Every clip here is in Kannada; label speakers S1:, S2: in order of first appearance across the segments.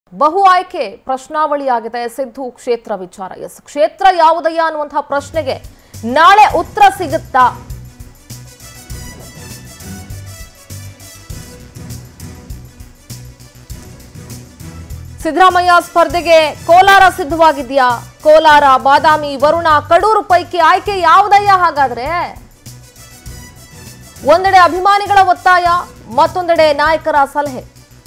S1: ಬಹು ಆಯ್ಕೆ ಪ್ರಶ್ನಾವಳಿಯಾಗಿದೆ ಸಿದ್ದು ಕ್ಷೇತ್ರ ವಿಚಾರ ಎಸ್ ಕ್ಷೇತ್ರ ಯಾವುದಯ್ಯ ಅನ್ನುವಂತಹ ಪ್ರಶ್ನೆಗೆ ನಾಳೆ ಉತ್ತರ ಸಿಗುತ್ತಾ ಸಿದ್ದರಾಮಯ್ಯ ಸ್ಪರ್ಧೆಗೆ ಕೋಲಾರ ಸಿದ್ಧವಾಗಿದ್ಯಾ ಕೋಲಾರ ಬಾದಾಮಿ ವರುಣ ಕಡೂರು ಪೈಕಿ ಆಯ್ಕೆ ಯಾವುದಯ್ಯ ಹಾಗಾದ್ರೆ ಒಂದೆಡೆ ಅಭಿಮಾನಿಗಳ ಒತ್ತಾಯ ಮತ್ತೊಂದೆಡೆ ನಾಯಕರ ಸಲಹೆ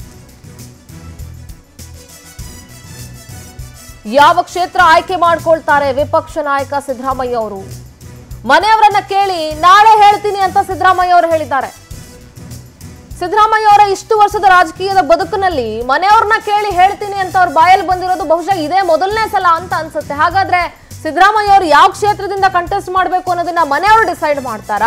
S1: ಯಾವ ಕ್ಷೇತ್ರ ಆಯ್ಕೆ ಮಾಡ್ಕೊಳ್ತಾರೆ ವಿಪಕ್ಷ ನಾಯಕ ಸಿದ್ದರಾಮಯ್ಯ ಅವರು ಮನೆಯವರನ್ನ ಕೇಳಿ ನಾಳೆ ಹೇಳ್ತೀನಿ ಅಂತ ಸಿದ್ದರಾಮಯ್ಯ ಅವರು ಹೇಳಿದ್ದಾರೆ ಸಿದ್ದರಾಮಯ್ಯ ಅವರ ಇಷ್ಟು ವರ್ಷದ ರಾಜಕೀಯದ ಬದುಕಿನಲ್ಲಿ ಮನೆಯವ್ರನ್ನ ಕೇಳಿ ಹೇಳ್ತೀನಿ ಅಂತ ಅವ್ರ ಬಾಯಲ್ಲಿ ಬಂದಿರೋದು ಬಹುಶಃ ಇದೇ ಮೊದಲನೇ ಸಲ ಅಂತ ಅನ್ಸುತ್ತೆ ಹಾಗಾದ್ರೆ ಸಿದ್ದರಾಮಯ್ಯ ಅವರು ಯಾವ ಕ್ಷೇತ್ರದಿಂದ ಕಂಟೆಸ್ಟ್ ಮಾಡಬೇಕು ಅನ್ನೋದನ್ನ ಮನೆಯವರು ಡಿಸೈಡ್ ಮಾಡ್ತಾರಾ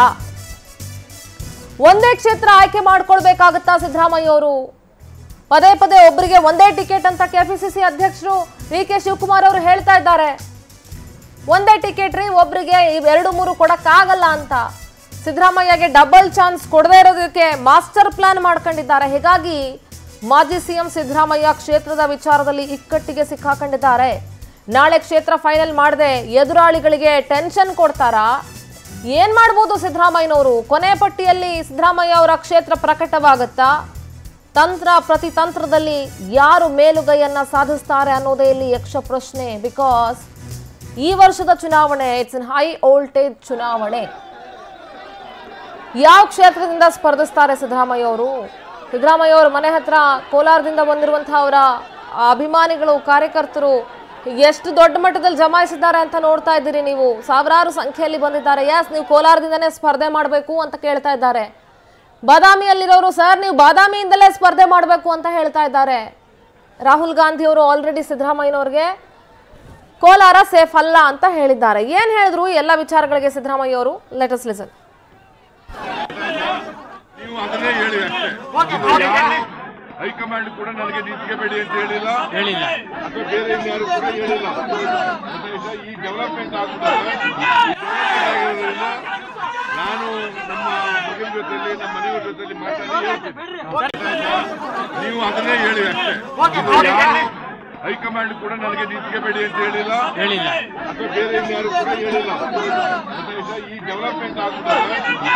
S1: ಒಂದೇ ಕ್ಷೇತ್ರ ಆಯ್ಕೆ ಮಾಡ್ಕೊಳ್ಬೇಕಾಗತ್ತಾ ಸಿದ್ದರಾಮಯ್ಯ ಅವರು ಪದೇ ಪದೇ ಒಬ್ಬರಿಗೆ ಒಂದೇ ಟಿಕೆಟ್ ಅಂತ ಕೆಪಿಸಿಸಿ ಅಧ್ಯಕ್ಷರು ಡಿ ಕೆ ಶಿವಕುಮಾರ್ ಅವರು ಹೇಳ್ತಾ ಇದ್ದಾರೆ ಒಂದೇ ಟಿಕೆಟ್ ರೀ ಒಬ್ರಿಗೆ ಎರಡು ಮೂರು ಕೊಡಕ್ಕಾಗಲ್ಲ ಅಂತ ಸಿದ್ದರಾಮಯ್ಯಗೆ ಡಬಲ್ ಚಾನ್ಸ್ ಕೊಡದೇ ಇರೋದಕ್ಕೆ ಮಾಸ್ಟರ್ ಪ್ಲಾನ್ ಮಾಡ್ಕೊಂಡಿದ್ದಾರೆ ಹೀಗಾಗಿ ಮಾಜಿ ಸಿಎಂ ಸಿದ್ದರಾಮಯ್ಯ ಕ್ಷೇತ್ರದ ವಿಚಾರದಲ್ಲಿ ಇಕ್ಕಟ್ಟಿಗೆ ಸಿಕ್ಕಾಕೊಂಡಿದ್ದಾರೆ ನಾಳೆ ಕ್ಷೇತ್ರ ಫೈನಲ್ ಮಾಡದೆ ಎದುರಾಳಿಗಳಿಗೆ ಟೆನ್ಷನ್ ಕೊಡ್ತಾರಾ ಏನ್ ಮಾಡ್ಬೋದು ಸಿದ್ದರಾಮಯ್ಯನವರು ಕೊನೆ ಪಟ್ಟಿಯಲ್ಲಿ ಸಿದ್ದರಾಮಯ್ಯ ಅವರ ಕ್ಷೇತ್ರ ಪ್ರಕಟವಾಗುತ್ತಾ ತಂತ್ರ ಪ್ರತಿತಂತ್ರದಲ್ಲಿ ಯಾರು ಮೇಲುಗೈಯನ್ನ ಸಾಧಿಸ್ತಾರೆ ಅನ್ನೋದೇ ಇಲ್ಲಿ ಯಕ್ಷ ಪ್ರಶ್ನೆ ಬಿಕಾಸ್ ಈ ವರ್ಷದ ಚುನಾವಣೆ ಇಟ್ಸ್ ಇನ್ ಹೈ ವೋಲ್ಟೇಜ್ ಚುನಾವಣೆ ಯಾವ ಕ್ಷೇತ್ರದಿಂದ ಸ್ಪರ್ಧಿಸ್ತಾರೆ ಸಿದ್ದರಾಮಯ್ಯ ಅವರು ಸಿದ್ದರಾಮಯ್ಯ ಅವರ ಮನೆ ಹತ್ರ ಕೋಲಾರದಿಂದ ಬಂದಿರುವಂತಹ ಅವರ ಅಭಿಮಾನಿಗಳು ಕಾರ್ಯಕರ್ತರು ಎಷ್ಟು ದೊಡ್ಡ ಮಟ್ಟದಲ್ಲಿ ಜಮಾಯಿಸಿದ್ದಾರೆ ಅಂತ ನೋಡ್ತಾ ಇದ್ದೀರಿ ನೀವು ಸಾವಿರಾರು ಸಂಖ್ಯೆಯಲ್ಲಿ ಬಂದಿದ್ದಾರೆ ಎಸ್ ನೀವು ಕೋಲಾರದಿಂದನೇ ಸ್ಪರ್ಧೆ ಮಾಡಬೇಕು ಅಂತ ಕೇಳ್ತಾ ಇದ್ದಾರೆ ಬಾದಾಮಿಯಲ್ಲಿರೋರು ಸರ್ ನೀವು ಬಾದಾಮಿಯಿಂದಲೇ ಸ್ಪರ್ಧೆ ಮಾಡಬೇಕು ಅಂತ ಹೇಳ್ತಾ ಇದ್ದಾರೆ ರಾಹುಲ್ ಗಾಂಧಿ ಅವರು ಆಲ್ರೆಡಿ ಸಿದ್ದರಾಮಯ್ಯನವ್ರಿಗೆ ಕೋಲಾರ ಸೇಫ್ ಅಲ್ಲ ಅಂತ ಹೇಳಿದ್ದಾರೆ ಏನ್ ಹೇಳಿದ್ರು ಈ ಎಲ್ಲ ವಿಚಾರಗಳಿಗೆ ಸಿದ್ದರಾಮಯ್ಯ ಅವರು ಲೆಟಸ್ ಲಿಸನ್
S2: ನೀವು ಅದನ್ನೇ ಹೇಳಿ ಅಷ್ಟೇ ಯಾರು ಹೈಕಮಾಂಡ್ ಕೂಡ ನನಗೆ ನಿಂತ್ಕೋಬೇಡಿ ಅಂತ ಹೇಳಿಲ್ಲ
S3: ಹೇಳಿಲ್ಲ
S2: ಅಥವಾ ಬೇರೆ ಇನ್ಯಾರು ಕೂಡ ಹೇಳಿಲ್ಲ ಗೊತ್ತಾಯ್ತಾ? ಈ ಡೆವಲಪ್ಮೆಂಟ್ ಆಗಿರೋದ್ರಿಂದ ನಾನು ನಮ್ಮ ಮಗನ ಜೊತೆಲಿ ನಮ್ಮ ಮನೆಯವ್ರ ಜೊತೆಲಿ ಮಾತಾಡಿ ಹೇಳ್ತೀನಿ ಗೊತ್ತಾಯ್ತಾ? ನೀವು ಅದನ್ನೇ ಹೇಳಿ ಅಷ್ಟೇ ಯಾರು ಹೈಕಮಾಂಡ್ ಕೂಡ ನನಗೆ ನಿಂತ್ಕೋಬೇಡಿ ಅಂತ ಹೇಳಿಲ್ಲ
S3: ಹೇಳಿಲ್ಲ
S2: ಅಥವಾ ಬೇರೆ ಇನ್ಯಾರು ಕೂಡ ಹೇಳಿಲ್ಲ ಗೊತ್ತಾಯ್ತಾ? ಈ ಡೆವಲಪ್ಮೆಂಟ್ ಆಗಿರೋದ್ರಿಂದ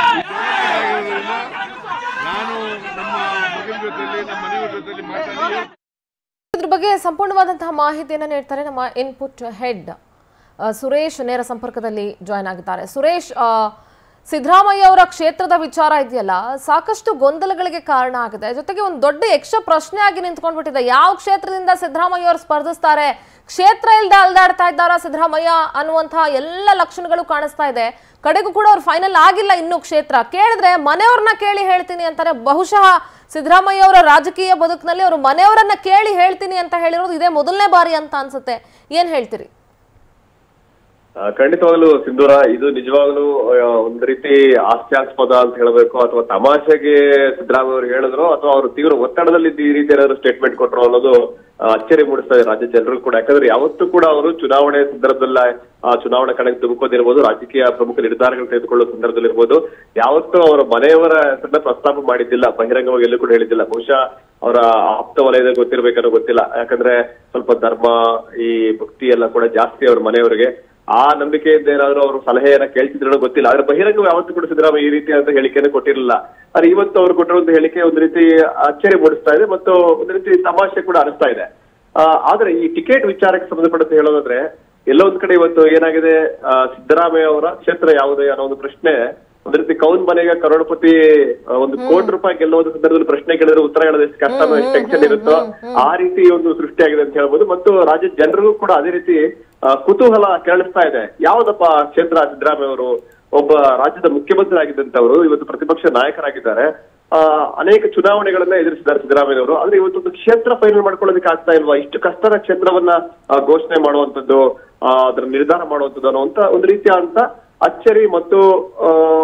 S2: ನಾನು ನಮ್ಮ ಮಗನ ಜೊತೆಲಿ ನಮ್ಮ ಮನೆಯವ್ರ ಜೊತೆಲಿ ಮಾತಾಡಿ ಹೇಳ್ತೀನಿ
S1: ಇದ್ರ ಬಗ್ಗೆ ಸಂಪೂರ್ಣವಾದಂತಹ ಮಾಹಿತಿಯನ್ನು ನೀಡ್ತಾರೆ ನಮ್ಮ ಇನ್ಪುಟ್ ಹೆಡ್ ಸುರೇಶ್ ನೇರ ಸಂಪರ್ಕದಲ್ಲಿ ಜಾಯ್ನ್ ಆಗಿದ್ದಾರೆ ಸುರೇಶ್ ಆ, ಸಿದ್ದರಾಮಯ್ಯ ಅವರ ಕ್ಷೇತ್ರದ ವಿಚಾರ ಇದೆಯಲ್ಲ ಸಾಕಷ್ಟು ಗೊಂದಲಗಳಿಗೆ ಕಾರಣ ಆಗಿದೆ ಜೊತೆಗೆ ಒಂದು ದೊಡ್ಡ ಯಕ್ಷ ಪ್ರಶ್ನೆ ಆಗಿ ನಿಂತ್ಕೊಂಡ್ಬಿಟ್ಟಿದೆ ಯಾವ ಕ್ಷೇತ್ರದಿಂದ ಸಿದ್ದರಾಮಯ್ಯ ಅವರು ಸ್ಪರ್ಧಿಸ್ತಾರೆ ಕ್ಷೇತ್ರ ಇಲ್ಲದೆ ಅಲ್ದಾಡ್ತಾ ಇದ್ದಾರಾ ಸಿದ್ದರಾಮಯ್ಯ ಅನ್ನುವಂತಹ ಎಲ್ಲ ಲಕ್ಷಣಗಳು ಕಾಣಿಸ್ತಾ ಇದೆ ಕಡೆಗೂ ಕೂಡ ಅವ್ರು ಫೈನಲ್ ಆಗಿಲ್ಲ ಇನ್ನೂ ಕ್ಷೇತ್ರ ಕೇಳಿದ್ರೆ ಮನೆಯವ್ರನ್ನ ಕೇಳಿ ಹೇಳ್ತೀನಿ ಅಂತಾರೆ ಬಹುಶಃ ಸಿದ್ದರಾಮಯ್ಯ ಅವರ ರಾಜಕೀಯ ಬದುಕಿನಲ್ಲಿ ಅವರು ಮನೆಯವರನ್ನ ಕೇಳಿ ಹೇಳ್ತೀನಿ ಅಂತ ಹೇಳಿರೋದು ಇದೇ ಮೊದಲನೇ ಬಾರಿ ಅಂತ ಅನ್ಸುತ್ತೆ ಏನ್ ಹೇಳ್ತೀರಿ
S4: ಆ, ಖಂಡಿತವಾಗ್ಲೂ ಸಿಂಧೂರ ಇದು ನಿಜವಾಗ್ಲೂ ಆ, ಒಂದ್ ರೀತಿ ಹಾಸ್ಯಾಸ್ಪದ ಅಂತ ಹೇಳಬೇಕು ಅಥವಾ ತಮಾಷೆಗೆ ಸಿದ್ದರಾಮಯ್ಯ ಅವರು ಹೇಳಿದ್ರು ಅಥವಾ ಅವರು ತೀವ್ರ ಒತ್ತಡದಲ್ಲಿ ಈ ರೀತಿ ಏನಾದ್ರು ಸ್ಟೇಟ್ಮೆಂಟ್ ಕೊಟ್ಟರು ಅನ್ನೋದು ಆ, ಅಚ್ಚರಿ ಮೂಡಿಸ್ತಾ ಇದೆ ರಾಜ್ಯ ಜನರು ಕೂಡ ಯಾಕಂದ್ರೆ ಯಾವತ್ತೂ ಕೂಡ ಅವರು ಚುನಾವಣೆ ಸಂದರ್ಭದಲ್ಲ ಆ ಚುನಾವಣಾ ಕಣಕ್ಕೆ ತುಮಕೋದಿರ್ಬೋದು ರಾಜಕೀಯ ಪ್ರಮುಖ ನಿರ್ಧಾರಗಳು ತೆಗೆದುಕೊಳ್ಳುವ ಸಂದರ್ಭದಲ್ಲಿರ್ಬೋದು ಯಾವತ್ತೂ ಅವರ ಮನೆಯವರ ಹೆಸರನ್ನ ಪ್ರಸ್ತಾಪ ಮಾಡಿದ್ದಿಲ್ಲ ಬಹಿರಂಗವಾಗಿ ಎಲ್ಲೂ ಕೂಡ ಹೇಳಿದ್ದಿಲ್ಲ ಬಹುಶಃ ಅವರ ಆಪ್ತ ವಲಯದ ಗೊತ್ತಿರ್ಬೇಕನ್ನೋ ಗೊತ್ತಿಲ್ಲ ಯಾಕಂದ್ರೆ ಸ್ವಲ್ಪ ಧರ್ಮ ಈ ಭಕ್ತಿ ಎಲ್ಲ ಕೂಡ ಜಾಸ್ತಿ ಅವ್ರ ಮನೆಯವರಿಗೆ ಆ ನಂಬಿಕೆಯಿಂದ ಏನಾದ್ರು ಅವರು ಸಲಹೆಯನ್ನ ಕೇಳ್ತಿದ್ರೋ ಗೊತ್ತಿಲ್ಲ ಆದ್ರೆ ಬಹಿರಂಗ ಯಾವತ್ತೂ ಕೂಡ ಸಿದ್ದರಾಮಯ್ಯ ಈ ರೀತಿಯಾದ ಹೇಳಿಕೆಯನ್ನು ಕೊಟ್ಟಿರಲಿಲ್ಲ ಆದ್ರೆ ಇವತ್ತು ಅವರು ಕೊಟ್ಟಿರುವಂತ ಹೇಳಿಕೆ ಒಂದು ರೀತಿ ಅಚ್ಚರಿ ಮೂಡಿಸ್ತಾ ಇದೆ ಮತ್ತು ಒಂದು ರೀತಿ ತಮಾಷೆ ಕೂಡ ಅನಿಸ್ತಾ ಇದೆ ಆ, ಆದ್ರೆ ಈ ಟಿಕೆಟ್ ವಿಚಾರಕ್ಕೆ ಸಂಬಂಧಪಟ್ಟಂತೆ ಹೇಳೋದಾದ್ರೆ ಎಲ್ಲೋ ಒಂದ್ ಕಡೆ ಇವತ್ತು ಏನಾಗಿದೆ ಆ, ಸಿದ್ದರಾಮಯ್ಯ ಅವರ ಕ್ಷೇತ್ರ ಯಾವುದು ಅನ್ನೋ ಒಂದು ಪ್ರಶ್ನೆ ಒಂದ್ ರೀತಿ ಕೌನ್ ಮನೆಗೆ ಕರೋಡಪತಿ ಆ, ಒಂದು ಕೋಟಿ ರೂಪಾಯಿ ಗೆಲ್ಲುವ ಪ್ರಸಂದರ್ಭದಲ್ಲಿ ಪ್ರಶ್ನೆ ಕೇಳಿದ್ರೆ ಉತ್ತರ ಹೇಳೋದು ಎಷ್ಟು ಕಷ್ಟ ಎಷ್ಟು ಟೆನ್ಷನ್ ಇರುತ್ತೋ ಆ ರೀತಿ ಒಂದು ಸೃಷ್ಟಿಯಾಗಿದೆ ಅಂತ ಹೇಳ್ಬೋದು ಮತ್ತು ರಾಜ್ಯದ ಜನರಿಗೂ ಕೂಡ ಅದೇ ರೀತಿ ಆ, ಕುತೂಹಲ ಕೆರಳಿಸ್ತಾ ಇದೆ ಯಾವ್ದಪ್ಪ ಕ್ಷೇತ್ರ ಸಿದ್ದರಾಮಯ್ಯ ಅವರು ಒಬ್ಬ ರಾಜ್ಯದ ಮುಖ್ಯಮಂತ್ರಿ ಆಗಿದ್ದಂತವರು ಇವತ್ತು ಪ್ರತಿಪಕ್ಷ ನಾಯಕರಾಗಿದ್ದಾರೆ ಆ, ಅನೇಕ ಚುನಾವಣೆಗಳನ್ನ ಎದುರಿಸಿದ್ದಾರೆ ಸಿದ್ದರಾಮಯ್ಯ ಅವರು ಆದ್ರೆ ಇವತ್ತೊಂದು ಕ್ಷೇತ್ರ ಫೈನಲ್ ಮಾಡ್ಕೊಳ್ಳೋದಕ್ಕೆ ಆಗ್ತಾ ಇಲ್ವಾ ಇಷ್ಟು ಕಷ್ಟದ ಕ್ಷೇತ್ರವನ್ನ ಆ, ಘೋಷಣೆ ಮಾಡುವಂತದ್ದು ಆ, ಅದರ ನಿರ್ಧಾರ ಮಾಡುವಂತದ್ದು ಅನ್ನುವಂತ ಒಂದು ರೀತಿಯಾದಂತ ಅಚ್ಚರಿ ಮತ್ತು ಆ,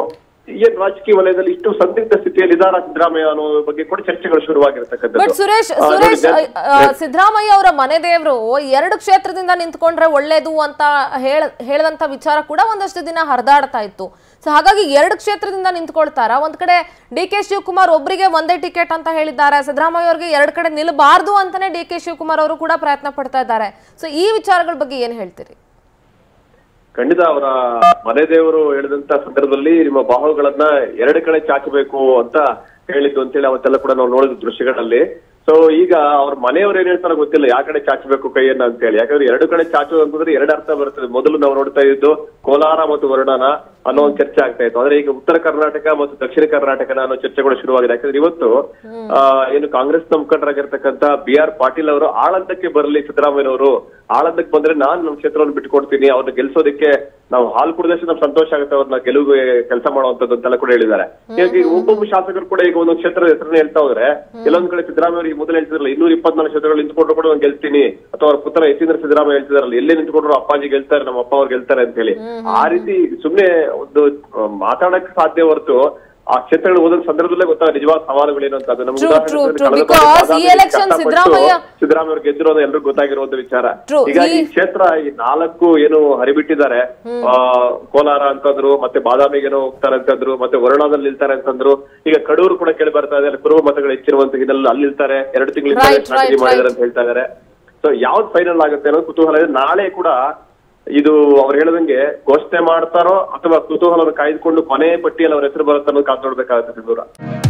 S4: ಏನ್ ರಾಜಕೀಯ ವಲಯದಲ್ಲಿ ಇಷ್ಟು ಸಂದಿಗ್ಧ ಸ್ಥಿತಿಯಲ್ಲಿ ಇದಾರ ಸಿದ್ದರಾಮಯ್ಯ ಅನ್ನೋ ಬಗ್ಗೆ ಕೂಡ ಚರ್ಚೆಗಳು ಶುರುವಾಗಿರ್ತಕ್ಕಂಥದ್ದು
S1: ಬಟ್ ಸುರೇಶ್
S4: ಆ, ನೋಡಿ,
S1: ಸುರೇಶ್
S4: ಜನ-
S1: ಆ, ಸಿದ್ದರಾಮಯ್ಯ ಅವರ ಮನೆ ದೇವರು ಎರಡು ಕ್ಷೇತ್ರದಿಂದ ನಿಂತ್ಕೊಂಡ್ರೆ ಒಳ್ಳೇದು ಅಂತ ಹೇಳ ಹೇಳದಂತ ವಿಚಾರ ಕೂಡ ಒಂದಷ್ಟು ದಿನ ಹರಿದಾಡ್ತಾ ಇತ್ತು ಸೊ ಹಾಗಾಗಿ ಎರಡು ಕ್ಷೇತ್ರದಿಂದ ನಿಂತ್ಕೊಳ್ತಾರ ಒಂದ್ ಕಡೆ ಡಿ ಕೆ ಶಿವಕುಮಾರ್ ಒಬ್ಬರಿಗೆ ಒಂದೇ ಟಿಕೆಟ್ ಅಂತ ಹೇಳಿದ್ದಾರೆ ಸಿದ್ದರಾಮಯ್ಯ ಅವ್ರಿಗೆ ಎರಡ್ ಕಡೆ ನಿಲ್ಬಾರ್ದು ಅಂತಾನೆ ಡಿ ಕೆ ಶಿವಕುಮಾರ್ ಅವರು ಕೂಡ ಪ್ರಯತ್ನ ಪಡ್ತಾ ಇದ್ದಾರೆ ಸೊ ಈ ವಿಚಾರಗಳ ಬಗ್ಗೆ ಏನ್ ಹೇಳ್ತೀರಿ
S4: ಖಂಡಿತ ಅವರ ಮನೆ ದೇವರು ಹೇಳಿದಂತ ಸಂದರ್ಭದಲ್ಲಿ ನಿಮ್ಮ ಬಾಹುಗಳನ್ನ ಎರಡು ಕಡೆ ಚಾಚಬೇಕು ಅಂತ ಹೇಳಿದ್ದು ಅಂತೇಳಿ ಅವತ್ತೆಲ್ಲ ಕೂಡ ನಾವು ನೋಡಿದ ದೃಶ್ಯಗಳಲ್ಲಿ ಸೊ ಈಗ ಅವ್ರ ಮನೆಯವ್ರು ಏನ್ ಹೇಳ್ತಾರೋ ಗೊತ್ತಿಲ್ಲ ಯಾವ ಕಡೆ ಚಾಚಬೇಕು ಕೈಯನ್ನ ಅಂತ ಹೇಳಿ ಯಾಕಂದ್ರೆ ಎರಡು ಕಡೆ ಚಾಚು ಅಂತಂದ್ರೆ ಎರಡು ಅರ್ಥ ಬರ್ತದೆ ಮೊದಲು ನಾವು ನೋಡ್ತಾ ಇದ್ದು ಕೋಲಾರ ಮತ್ತು ವರ್ಣನ ಅನ್ನೋ ಒಂದು ಚರ್ಚೆ ಆಗ್ತಾ ಇತ್ತು ಆದ್ರೆ ಈಗ ಉತ್ತರ ಕರ್ನಾಟಕ ಮತ್ತು ದಕ್ಷಿಣ ಕರ್ನಾಟಕನ ಅನ್ನೋ ಚರ್ಚೆಗಳು ಶುರುವಾಗಿದೆ ಯಾಕಂದ್ರೆ ಇವತ್ತು ಆ, ಏನು ಕಾಂಗ್ರೆಸ್ ಮುಖಂಡರಾಗಿರ್ತಕ್ಕಂತ ಬಿ ಆರ್ ಪಾಟೀಲ್ ಅವರು ಆಳಂದಕ್ಕೆ ಬರಲಿ ಸಿದ್ದರಾಮಯ್ಯನವರು ಆಳಂದಕ್ಕೆ ಬಂದ್ರೆ ನಾನ್ ನಮ್ಮ ಕ್ಷೇತ್ರವನ್ನು ಬಿಟ್ಕೊಡ್ತೀನಿ ಅವ್ರನ್ನ ಗೆಲ್ಸೋದಕ್ಕೆ ನಾವು ಹಾಲು ಕುಡಿದಷ್ಟು ನಮ್ಗೆ ಸಂತೋಷ ಆಗುತ್ತೆ ಅವ್ರನ್ನ ಗೆಲುವು ಕೆಲಸ ಮಾಡುವಂತದ್ದು ಅಂತೆಲ್ಲ ಕೂಡ ಹೇಳಿದ್ದಾರೆ ಹೀಗಾಗಿ ಒಬ್ಬೊಬ್ಬ ಶಾಸಕರು ಕೂಡ ಈಗ ಒಂದೊಂದು ಕ್ಷೇತ್ರದ ಹೆಸರನ್ನ ಹೇಳ್ತಾ ಹೋದ್ರೆ ಕೆಲವೊಂದ್ ಕಡೆ ಸಿದ್ದರಾಮಯ್ಯ ಅವರು ಈ ಮೊದಲು ಹೇಳ್ತಿದ್ರಲ್ಲ ಇನ್ನೂರ ಇಪ್ಪತ್ನಾಲ್ಕು ಕ್ಷೇತ್ರಗಳು ನಿಂತ್ಕೊಂಡ್ರು ಕೂಡ ನಾನು ಗೆಲ್ತೀನಿ ಅಥವಾ ಅವ್ರ ಪುತ್ರ ಯತೀಂದ್ರ ಸಿದ್ದರಾಮಯ್ಯ ಹೇಳ್ತಿದಾರಲ್ಲ ಎಲ್ಲೇ ನಿಂತ್ಕೊಂಡ್ರು ಅಪ್ಪಾಜಿ ಗೆಲ್ತಾರೆ ನಮ್ಮ ಅಪ್ಪ ಅವ್ರು ಗೆಲ್ತಾರೆ ಅಂತ ಹೇಳಿ ಆ ರೀತಿ ಸುಮ್ನೆ ಒಂದು ಆ, ಮಾತಾಡಕ್ ಸಾಧ್ಯ ಹೊರತು ಆ ಕ್ಷೇತ್ರಗಳು ಹೋದ ಸಂದರ್ಭದಲ್ಲೇ ಗೊತ್ತಾಗ ನಿಜವಾದ ಸವಾಲುಗಳೇನು ಅಂತ ಅದು ನಮ್ಗೆ
S1: True,
S4: ಉದಾಹರಣೆ
S1: true,
S4: ಕೊಡ್ತೀನಿ.
S1: true.
S4: ಕಳೆದ
S1: Because
S4: ಬಾರಿ
S1: ಈ
S4: ಬಾದಾಮಿಯಲ್ಲಿ
S1: election
S4: ಕಷ್ಟಪಟ್ಟು
S1: ಸಿದ್ದರಾಮಯ್ಯ-
S4: ಸಿದ್ದರಾಮಯ್ಯ ಅವ್ರು ಗೆದ್ದಿರೋದು ಎಲ್ರಿಗೂ ಗೊತ್ತಾಗಿರುವಂತ ವಿಚಾರ
S1: True.
S4: ಹೀಗಾಗಿ
S1: ಈ-
S4: ಈ ಕ್ಷೇತ್ರ ಈ ನಾಲ್ಕು ಏನು ಹರಿಬಿಟ್ಟಿದ್ದಾರೆ ಆ, ಕೋಲಾರ ಅಂತಂದ್ರು ಮತ್ತೆ ಬಾದಾಮಿಗೇನೋ ಹೋಗ್ತಾರೆ ಅಂತಂದ್ರು ಮತ್ತೆ ವರ್ಣದಲ್ಲಿ ನಿಲ್ತಾರೆ ಅಂತಂದ್ರು ಈಗ ಕಡೂರು ಕೂಡ ಕೇಳಿ ಬರ್ತಾ ಇದೆ ಅಲ್ಲಿ ಕುರುಬ ಮತಗಳು ಹೆಚ್ಚಿರುವಂತ ಇದೆಲ್ಲ ಅಲ್ಲಿ ನಿಲ್ತಾರೆ ಎರಡು ತಿಂಗಳಿಂದ
S1: Right,
S4: ಸ್ಟ್ರಾಟಜಿ
S1: right,
S4: ಮಾಡಿದ್ದಾರೆ
S1: right.
S4: ಅಂತ ಹೇಳ್ತಾ ಇದಾರೆ ಸೊ ಯಾವ್ದು ಫೈನಲ್ ಆಗುತ್ತೆ ಅನ್ನೋದು ಕುತೂಹಲ ಇದೆ ನಾಳೆ ಕೂಡ ಇದು ಅವ್ರು ಹೇಳದಂಗೆ ಘೋಷಣೆ ಮಾಡ್ತಾರೋ ಅಥವಾ ಕುತೂಹಲವನ್ನು ಕಾಯ್ದುಕೊಂಡು ಕೊನೆ ಪಟ್ಟಿಯಲ್ಲಿ ಅವ್ರ ಹೆಸರು ಬರುತ್ತೋ ಅನ್ನೋದು ಕಾದ್ ನೋಡ್ಬೇಕಾಗುತ್ತೆ ಸಿಂಧೂರ